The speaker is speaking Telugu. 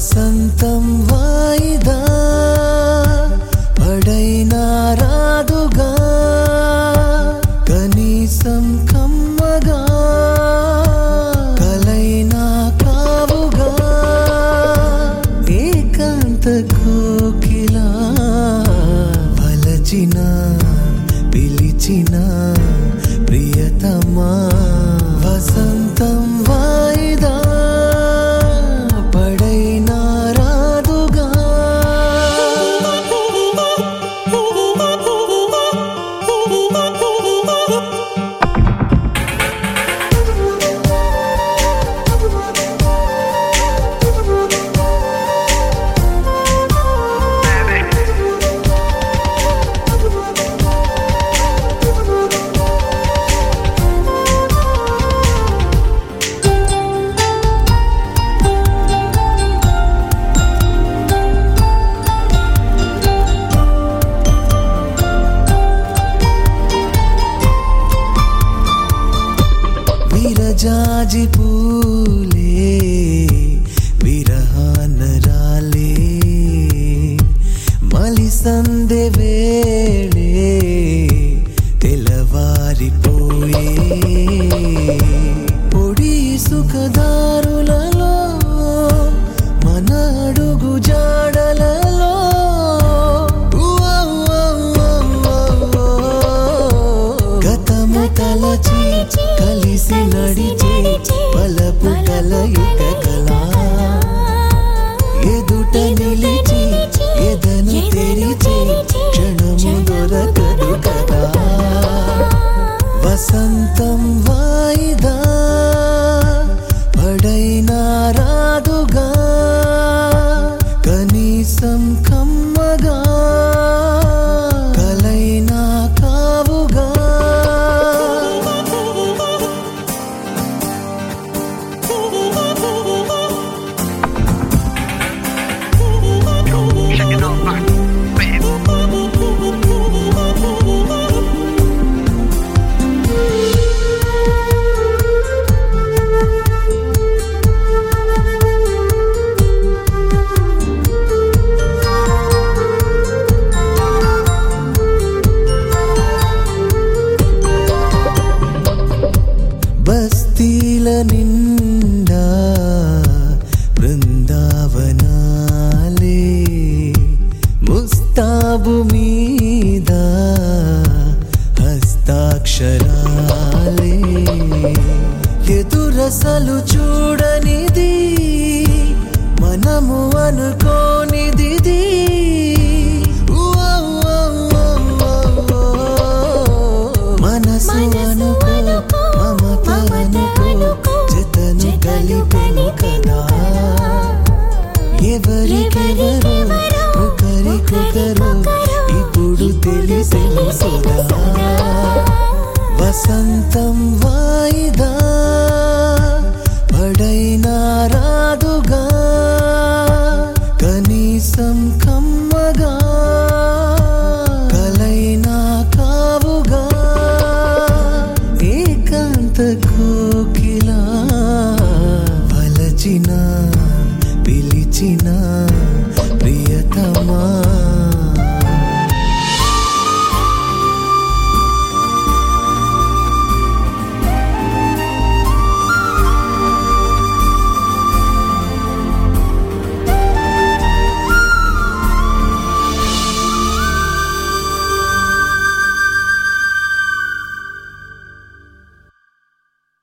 వసంతం వాయిదా పడైనా రాదుగా కనీసం కమ్మగా కలైనా కావుగా ఏకాంత కోకిలా వలచిన పిలిచిన ప్రియతమా వసంతం వాయిదా పడైనా రాదుగా విరజాజి పూలే విరహాన రాలే మలి సందె వేళే తెల్లవారిపోయే పొడి సుఖదారులలో మన అడుగు జాడలలో ఉవ్వ ఉవ్వ ఉవ్వ ఉవ్వ. గతము తలచి కలిసి నడిచే పలపు కలయుట కలా ఎదుట నిలిచి ఎదను తెరిచే క్షణము దొరకదు కదా వసంతం వాయిదా పడైనా రాదుగా కనీసం కమ్మగా కలైనా కావుగా Checking out my bam. బస్తీల నిండా బృందావనాలే ముస్తాబు మీద హస్తాక్షరాలే ఎదురసలు చూడనిది మనము అనుకోనిది మనసు అనుకో మమత అనుకో జతను కలిపెను కదా ఎవరికెవరు ఒకరికొకరు ఇప్పుడు తెలిసెను సదా వసంతం వాయిదా పడైనా రాదుగా